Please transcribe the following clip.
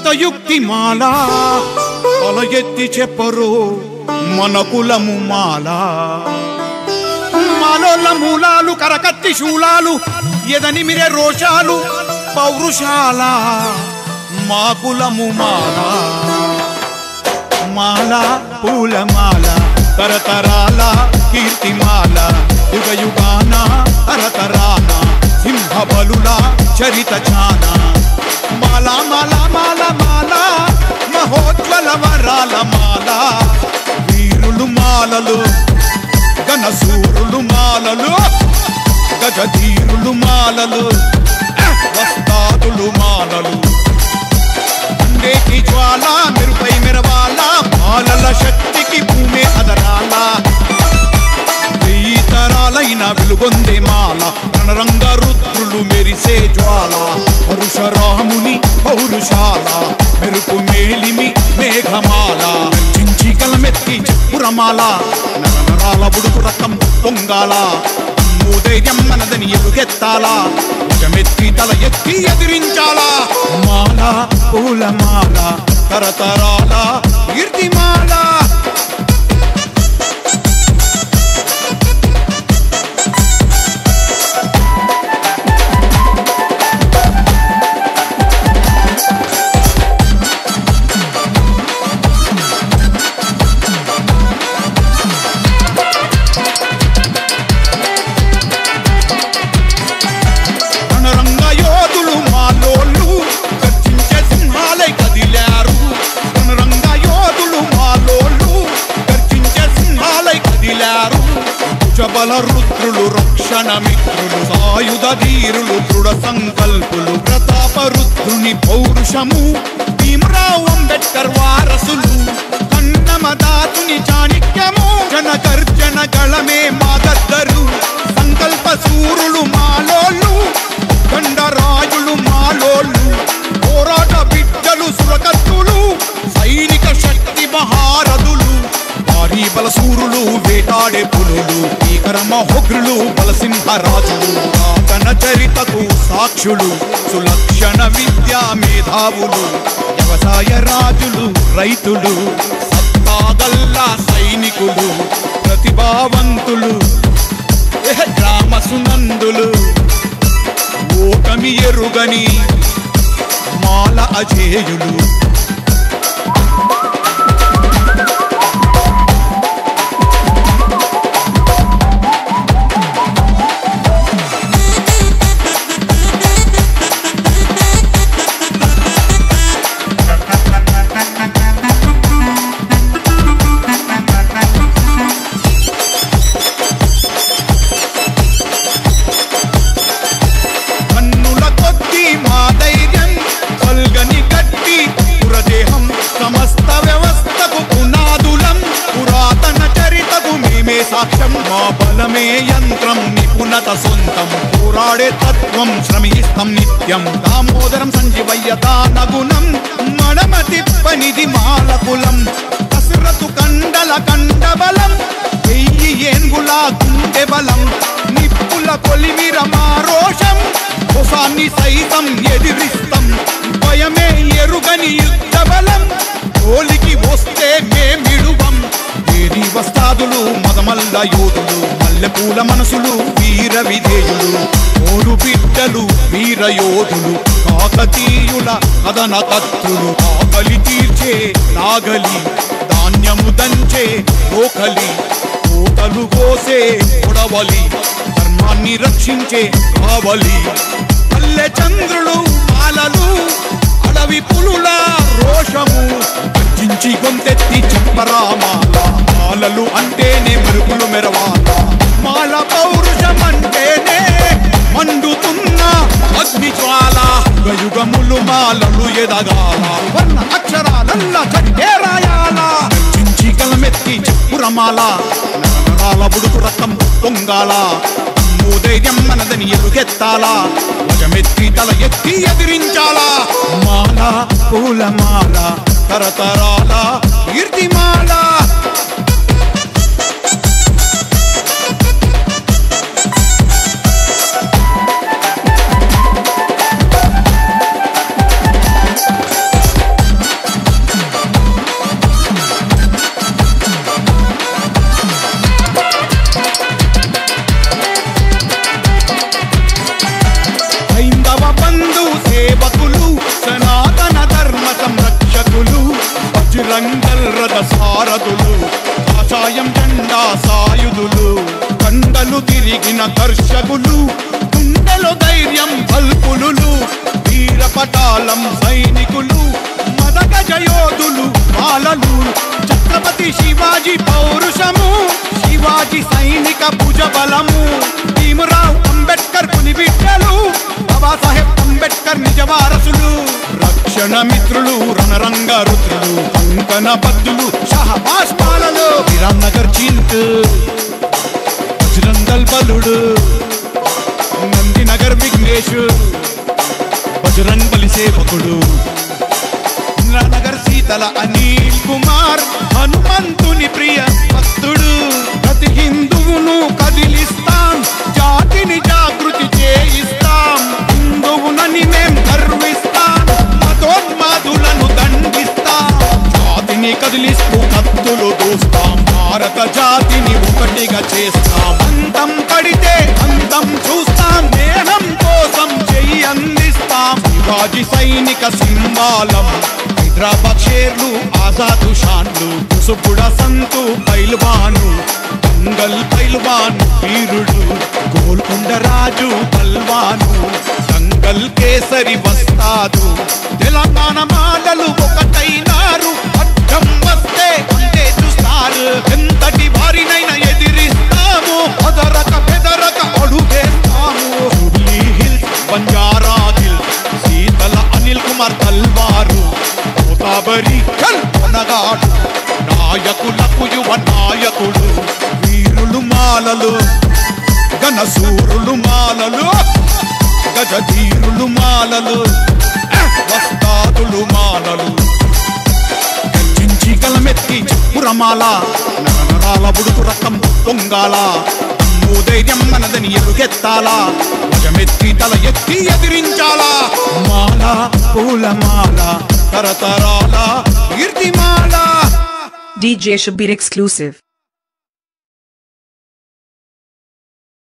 శతయుక్తి మాల తల ఎత్తి చెప్పరు మన కులము మాల మాలోళ్ళ మూలాలు కరకత్తి శూలాలు ఎదనిమిరే రోషాలు పౌరుషాల మా కులము మాల మాల పూలమాల తరతరాల కీర్తిమాల యుగ యుగాన తరతరాన సింహ బలుల చరిత చాన మాల మాల మాల మాల మహోజ్వల వరాల మాల వీరులు మాలలు ఘనసూరులు మాలలు గజధీరులు మాలలు వస్తాదులు మాలలు అండేకి జ్వాల మెరుపై మెరవాల మాలల శక్తికి భూమి అదరాల వెయ్యి తరాలైన వెలుగొందే మాల రణరంగ రుద్రులు మెరిసే జ్వాల పరుశరాముని పౌరుషాల మెరుపు మేలిమి మేఘమాల చించి కలమెత్తి చెప్పురమాల నరనరాల బుడుకు రకం పొంగాల ధైర్యం మనదని ఎలుగెత్తాలా భుజమెత్తి తల ఎత్తి ఎదిరించాలా మాల పూలమాల తరతరాల కీర్తిమాల రణరంగ యోధులు మాలోళ్ళు గర్జించే సింహాలై కదిలారు రణరంగ యోధులు మాలోళ్ళు గర్జించే సింహాలై కదిలారు కుజబల రుద్రులు రక్షణ మిత్రులు సాయుధ ధీరులు దృఢ సంకల్పులు ప్రతాప రుద్రుని పౌరుషము భీమరావు అంబేద్కర్ వారసులు కన్నమదాతుని చాణిక్యము జన గర్జన గళమే మాదద్దరు సంకల్ప సూరులు మాలోళ్ళు గండరాజులు మాలోళ్ళు పోరాట బిడ్డలు సురకత్తులు సైనిక శక్తి మహారథులు భారీ బలసూరులు వేటాడే పులులు భీకర మహోగ్రులు బలసింహరాజులు రాతన చరితకు సాక్షులు సులక్షణ విద్యా మేధావులు వ్యవసాయ రాజులు రైతులు సత్తాగల్లా సైనికులు ప్రతిభావంతులు ఎహ గ్రామ సునందులు ఓటమి ఎరుగని మాల అజేయులు కన్నుల కొద్ది మా ధైర్యం కల్గని గట్టి పురదేహం సమస్త వ్యవస్థకు పునాదులం పురాతన చరితకు మేమే సాక్ష్యం మా బలమే యంత్రం నిపుణత సొంతం పోరాడే తత్వం శ్రమిస్తాం నిత్యం దామోదరం సంజీవయ్య దానగుణం మడమ తిప్పనిది మాలకులం కసురతు కండల కండ బలం వెయ్యి ఏన్గుల గుండె బలం నిప్పుల కొలిమిర మా రోషం హుసాన్ని సైతం ఎదిరిస్తాం భయమే ఎరుగని యుద్ధ బలం తోలికి వస్తే మేమిడువం దేని వస్తాదులు మదమల్ల యోధులు మల్లెపూల మనసులు వీర విధేయులు ఓరు బిడ్డలు వీర యోధులు కాకతీయుల కథన కత్తులు ఆకలి తీర్చే నాగలి ధాన్యము దంచే రోకలి కోటలు కోసే కొడవలి ధర్మాన్ని రక్షించే కావలి పల్లె చంద్రులు మాలలు అడవి పులుల రోషము గర్జించి గొంతెత్తి చెప్పరా మాల మాలలు అంటేనే మెరుపులు మెరవాల మాల పౌరుషం అంటేనే మండుతున్న అగ్ని జ్వాల యుగములు మాలలు ఎదగాల వర్ణ అక్షరాలల్ల చట్టే రాయాల చించి కలమెత్తి చెప్పురమాల నరనరాల బుడుకు రకం పొంగాల అమ్మో ధైర్యం మనదని ఎలుగెత్తాలా భుజమెత్తి తల ఎత్తి ఎదిరించాలా మాల పూలమాల తరతరాల కీర్తిమాల పైన కర్షకులు గుండెలో ధైర్యం కల్పులు వీరపటాలం సైనికులు మదక జయోధులు బాలలు ఛత్రపతి శివాజీ పౌరుషము శివాజీ సైనిక భుజ బలము భీమరావు అంబేద్కర్ పులి బిడ్డలు బాబాసాహెబ్ అంబేద్కర్ నిజ వారసులు రక్షణ మిత్రులు రణరంగ రుద్రులు కంకణ బద్దులు షహబాజ్ పాలలు విరామ్ నగర్ చింత్ బజరంగల్ బలుడు నందినగర్ విఘ్నేష్ బజరంగ్ బలి సేవకుడు ఇంద్రానగర్ సీతల అనిల్ కుమార్ హనుమంతుని ప్రియ భక్తుడు ప్రతి హిందువును కదిలిస్తాం జాతిని జాగృతి చేయిస్తాం హిందువునని మేం గర్విస్తాం మతోన్మాదులను దండిస్తాం జాతిని కదిలిస్తూ కత్తులు దూస్తాం భారత జాతిని ఒకటిగా చేస్తాం అంతం పడితే అంతం చూస్తాం దేహం కోసం చెయ్యి అందిస్తాం శివాజీ సైనిక సింబాలం హైదరాబాద్ షేర్లు ఆజాదు షాన్లు కుసుపుడ సంతు పైల్వాను దంగల్ పైల్వాను వీరుడు గోల్కొండ రాజు పల్వాను దంగల్ కేసరి వస్తాదు తెలంగాణ మాటలు ఒకటైనారు అడ్డం వస్తే అంతే చూస్తారు ఎంతటి వారినైనా ఎదిరిస్తాము అదరక బెదరక అడుగేస్తాము జూబ్లీ హిల్స్ బంజారా హిల్స్ శీతల అనిల్ కుమార్ తల్వారు గోదావరి కొనగాడు నాయకులకు యువ నాయకుడు వీరులు మాలలు ఘనసూరులు మాలలు గజధీరులు మాలలు వస్తాదులు మాలలు గర్జించి గలమెత్తి చెప్పురమాల నరనరాల బుడుకు రకం పొంగాల దమ్ము ధైర్యం మనదని ఎరుగెత్తాలా భుజమెత్తి తల ఎత్తి ఎదిరించాలా మాల పూలమాల తరతరాల కీర్తిమాల DJ Shabir exclusive.